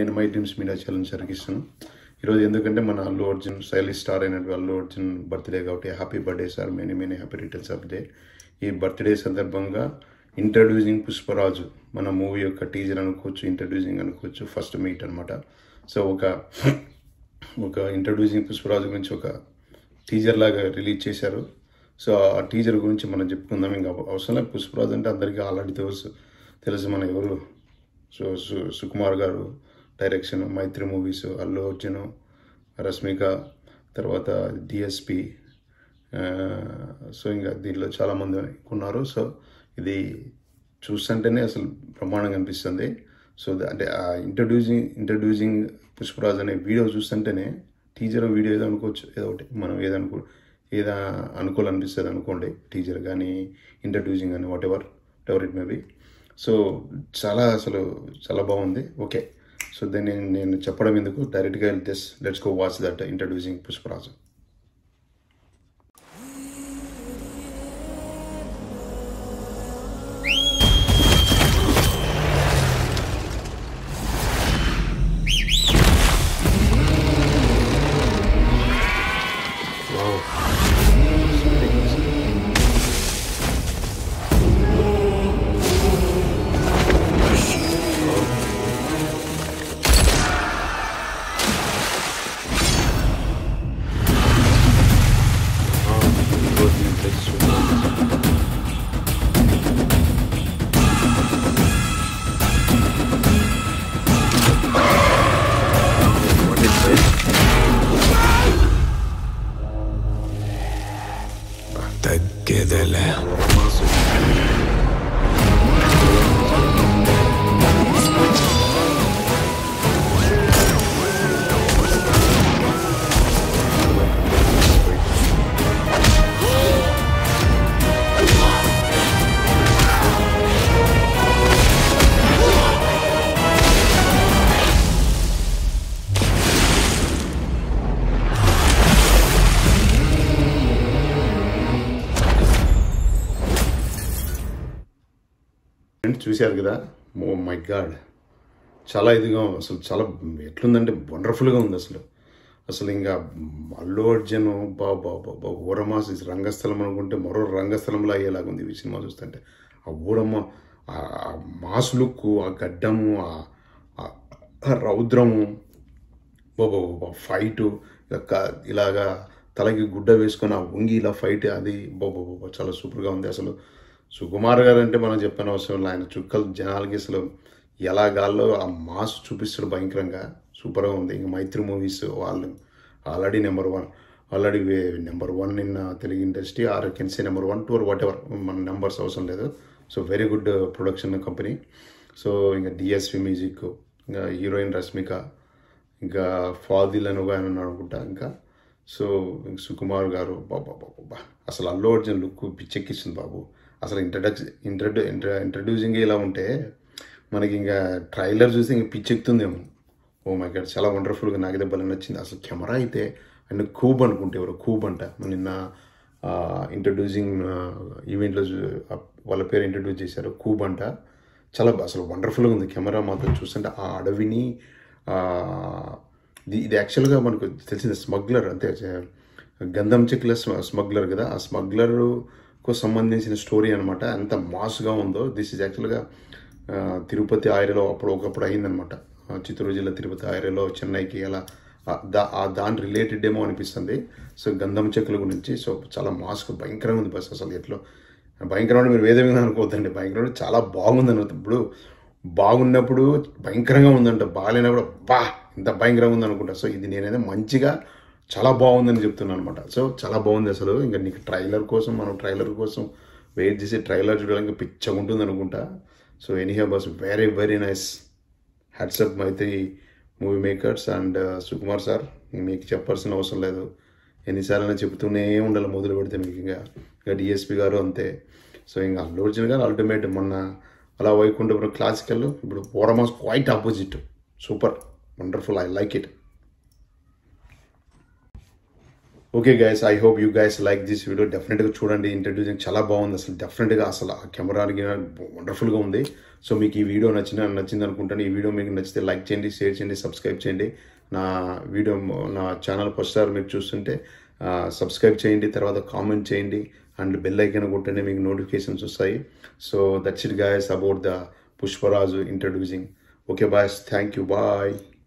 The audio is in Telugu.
నేను మై డ్రీమ్స్ మీడియా ఛాలెంజ్ జరిగిస్తాను ఈరోజు ఎందుకంటే మన అల్లు అర్జున్ స్టైలిష్ స్టార్ అయినటువంటి అల్లు అర్జున్ బర్త్డే కాబట్టి happy birthday sir many many happy returns of day ఈ బర్త్డే సందర్భంగా ఇంట్రడ్యూసింగ్ పుష్పరాజు మన మూవీ యొక్క టీజర్ అనుకోవచ్చు ఇంట్రడ్యూసింగ్ అనుకోవచ్చు ఫస్ట్ మీట్ అనమాట సో ఒక ఒక ఇంట్రడ్యూసింగ్ పుష్పరాజు గురించి ఒక టీజర్ లాగా రిలీజ్ చేశారు సో ఆ టీజర్ గురించి మనం చెప్పుకుందాం ఇంకా అవసరం లేదు పుష్పరాజు అంటే అందరికీ ఆల్రెడీ తెలుసు తెలుసు మన ఎవరు సో సు సుకుమార్ గారు డైరెక్షన్ మైత్రి మూవీస్ అల్లు అర్జున్ రష్మిక తర్వాత డిఎస్పి సో ఇంకా దీంట్లో చాలామంది ఉన్నారు సో ఇది చూస్తుంటేనే అసలు బ్రహ్మాండంగా అనిపిస్తుంది సో ద- అంటే ఆ ఇంట్రడ్యూసింగ్ ఇంట్రడ్యూసింగ్ పుష్పరాజ్ అనే వీడియో చూస్తుంటేనే టీజర్ వీడియో ఏదో అనుకోవచ్చు ఏదో ఒకటి మనం ఏదనుకో ఏదో అనుకోవాలనిపిస్తుంది అనుకోండి టీజర్ కానీ ఇంట్రడ్యూసింగ్ కానీ whatever ever it may be so చాలా అసలు చాలా బాగుంది ఓకే సో దాన్ని నేను చెప్పడం ఎందుకు డైరెక్ట్గా just let's go watch that introducing Pushparaj తగ్గేదేలే ఫ్రెండ్స్ చూశారు కదా ఓ మై గాడ్ చాలా ఇదిగా అసలు చాలా ఎట్లుందంటే వండర్ఫుల్గా ఉంది అసలు అసలు ఇంకా అల్లు అర్జున్ బా బా బా బా ఊరమాస్ ఇది రంగస్థలం అనుకుంటే మరో రంగస్థలంలో అయ్యేలాగా ఉంది ఈ సినిమా చూస్తుంటే ఆ ఊరమ్మ ఆ ఆ మాస్ లుక్ ఆ గడ్డము ఆ- ఆ- ఆ రౌద్రము బాబా బాబా ఫైట్ ఇలాగా తలకి గుడ్డ వేసుకొని ఆ ఉంగి ఇలా ఫైట్ అది బాబా బాబా చాలా సూపర్గా ఉంది అసలు సుకుమార్ గారు అంటే మనం చెప్పిన అవసరం లేదు ఆయన చుక్కలు జనాలకి అసలు ఎలా గాల్లో ఆ మాస్ చూపిస్తాడు భయంకరంగా సూపర్గా ఉంది ఇంకా మైత్రి మూవీస్ వాళ్ళు already number one already number one in Telugu industry or can say number one two or whatever మన నెంబర్స్ అవసరం లేదు so very good production company so ఇంకా డిఎస్వి మ్యూజిక్ ఇంకా హీరోయిన్ రష్మిక ఇంకా ఫాదిల్ అని ఒక ఆయన ఉన్నాడు అనుకుంటా ఇంకా సో ఇంక సుకుమార్ గారు బాబా బాబా అసలు అల్లు అర్జున్ లుక్ పిచ్చెక్కిస్తుంది బాబు అసలు ఇంట్రడక్షన్ ఇంట్రడ్యూ ఇంట్రడ్యూసింగ్ ఇలా ఉంటే మనకి ఇంకా ట్రైలర్ చూస్తే ఇంకా పిచ్చెక్కుతుందేమో ఓ మై గాడ్ చాలా వండర్ఫుల్గా నాకు దెబ్బలు నచ్చింది అసలు కెమెరా అయితే అండ్ కూబ్ అనుకుంటే ఎవరు కూబ్ అంట మన నిన్న ఇంట్రడ్యూసింగ్ ఈవెంట్లో వాళ్ళ పేరు ఇంట్రడ్యూస్ చేశారు కూబ్ అంట చాలా బా- అసలు వండర్ఫుల్గా ఉంది కెమెరా మాత్రం చూస్తుంటే ఆ అడవిని ఆ, ఇది ఇది యాక్చువల్గా మనకు తెలిసింది స్మగ్లర్ అంతే చే- గంధం చెక్కుల స్మ- స్మగ్లర్ కదా ఆ స్మగ్లర్కు సంబంధించిన స్టోరీ అనమాట ఎంత మాస్గా ఉందో దిస్ ఇస్ యాక్చువల్గా ఆ, తిరుపతి ఆయరలో అప్పుడు ఒకప్పుడు అయిందనమాట ఆ, చిత్తూరు జిల్లా తిరుపతి ఆయరలో చెన్నైకి అలా ఆ, దా ఆ దాని రిలేటెడ్ ఏమో అనిపిస్తుంది సో గంధం చెక్కుల గురించి సో చాలా మాస్క్ భయంకరంగా ఉంది బస్ అసలు ఎట్లో భయంకరమైన మీరు వేద విధానం అనుకోవద్దండి భయంకరమైన చాలా బాగుంది అన్నమాట ఇప్పుడు బాగున్నప్పుడు భయంకరంగా ఉందంట బాగాలేనప్పుడు బా ఇంత భయంకరంగా ఉంది అనుకుంటా సో ఇది నేనైతే మంచిగా చాలా బాగుందని చెప్తున్నాను అనమాట సో చాలా బాగుంది అసలు ఇంకా నీకు ట్రైలర్ కోసం మనం ట్రైలర్ కోసం వెయిట్ చేసి ట్రైలర్ చూడడానికి పిచ్చగా ఉంటుంది అనుకుంటా సో ఎనీహా బస్ very very nice hats off Mythri movie makers and Sukumar sir మీకు చెప్పాల్సిన అవసరం లేదు ఎన్నిసార్లు చెబుతూనే ఉండాలి మొదలు పెడితే మీకు ఇంకా ఇంకా డిఎస్పి గారు అంతే సో ఇంకా అల్లు అర్జున్ గారు అల్టిమేట్ మొన్న అలా వైకుంఠపురం క్లాసికల్ ఇప్పుడు ఓరమాస్ quite opposite super wonderful I like it okay guys I hope you guys like this video డెఫినెట్గా చూడండి ఇంట్రడ్యూసింగ్ చాలా బాగుంది అసలు డెఫినెట్గా అసలు ఆ కెమెరాకి వండర్ఫుల్గా ఉంది సో మీకు ఈ వీడియో నచ్చిన నచ్చింది అనుకుంటాను ఈ వీడియో మీకు నచ్చితే లైక్ చేయండి షేర్ చేయండి సబ్స్క్రైబ్ చేయండి నా వీడియో నా ఛానల్ ఫస్ట్ సార్ మీరు చూస్తుంటే సబ్స్క్రైబ్ చేయండి తర్వాత కామెంట్ చేయండి అండ్ బెల్ ఐకన్ కొట్టండి మీకు నోటిఫికేషన్స్ వస్తాయి so that's it guys about the Pushparaju introducing okay bye thank you bye